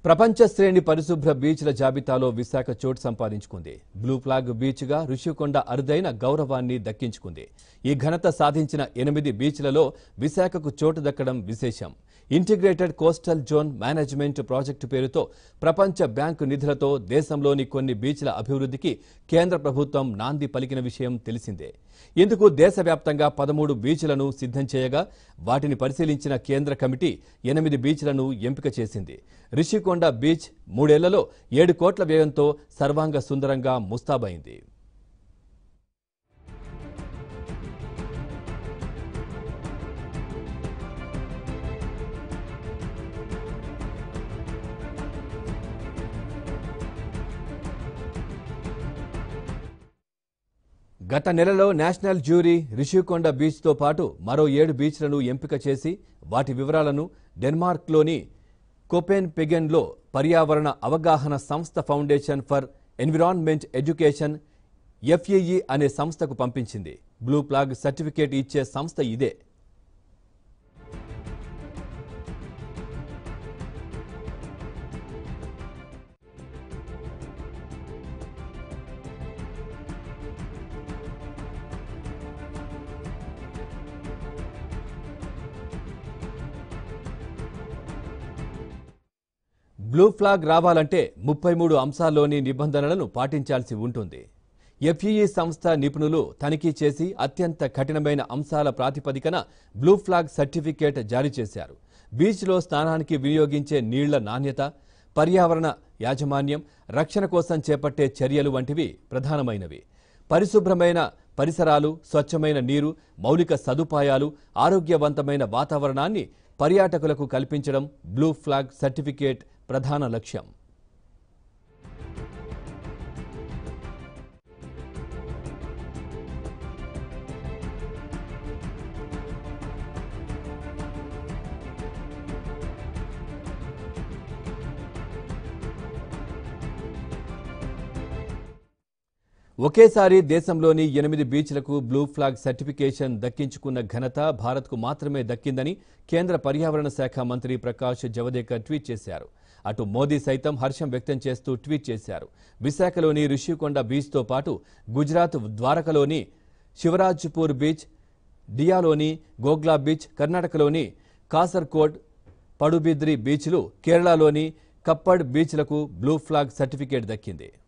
ప్రపంచ శ్రేణి పరిశుభ్ర బీచ్ల జాబితాలో విశాఖ చోటు సంపాదించుకుంది బ్లూ ఫ్లాగ్ బీచ్గా ఋషికొండ అరుదైన గౌరవాన్ని దక్కించుకుంది ఈ ఘనత సాధించిన ఎనిమిది బీచ్లలో విశాఖకు చోటు దక్కడం విశేషం integrated coastal zone management project పేరుతో ప్రపంచ బ్యాంకు నిధులతో దేశంలోని కొన్ని బీచ్ల అభివృద్ధికి కేంద్ర ప్రభుత్వం నాంది పలికిన విషయం తెలిసిందే ఇందుకు దేశవ్యాప్తంగా పదమూడు బీచ్లను సిద్ధం చేయగా వాటిని పరిశీలించిన కేంద్ర కమిటీ ఎనిమిది బీచ్లను ఎంపిక చేసింది రిషికొండ బీచ్ మూడేళ్లలో ఏడు కోట్ల వ్యయంతో సర్వాంగ సుందరంగా ముస్తాబైంది గత నెలలో నేషనల్ జ్యూరీ రిషికొండ బీచ్తో పాటు మరో ఏడు బీచ్లను ఎంపిక చేసి వాటి వివరాలను డెన్మార్క్లోని కోపెన్ పెగెన్లో పర్యావరణ అవగాహన సంస్థ foundation for environment education FAE అనే సంస్థకు పంపించింది బ్లూ ఫ్లాగ్ సర్టిఫికేట్ ఇచ్చే సంస్థ ఇదే బ్లూ ఫ్లాగ్ రావాలంటే ముప్పై మూడు అంశాల్లోని నిబంధనలను పాటించాల్సి ఉంటుంది ఎఫ్ఈఈ సంస్థ నిపుణులు తనిఖీ చేసి అత్యంత కఠినమైన అంశాల ప్రాతిపదికన బ్లూ ఫ్లాగ్ సర్టిఫికేట్ జారీ చేశారు బీచ్లో స్నానానికి వినియోగించే నీళ్ల నాణ్యత పర్యావరణ యాజమాన్యం రక్షణ కోసం చేపట్టే చర్యలు వంటివి ప్రధానమైనవి పరిశుభ్రమైన పరిసరాలు స్వచ్ఛమైన నీరు మౌలిక సదుపాయాలు ఆరోగ్యవంతమైన వాతావరణాన్ని పర్యాటకులకు కల్పించడం బ్లూ ఫ్లాగ్ సర్టిఫికేట్ ప్రధాన లక్ష్యం ఒకేసారి దేశంలోని ఎనిమిది బీచ్లకు బ్లూ ఫ్లాగ్ సర్టిఫికేషన్ దక్కించుకున్న ఘనత భారత్కు మాత్రమే దక్కిందని కేంద్ర పర్యావరణ శాఖ మంత్రి ప్రకాష్ జవదేకర్ ట్వీట్ చేశారు అటు మోదీ సైతం హర్షం వ్యక్తం చేస్తూ ట్వీట్ చేశారు విశాఖలోని రిషికొండ బీచ్తో పాటు గుజరాత్ ద్వారకలోని శివరాజ్పూర్ బీచ్ డియాలోని గోగ్లా బీచ్ కర్ణాటకలోని కాసర్కోడ్ పడుబిద్రి బీచ్లు కేరళలోని కప్పడ్ బీచ్లకు బ్లూ ఫ్లాగ్ సర్టిఫికేట్ దక్కింది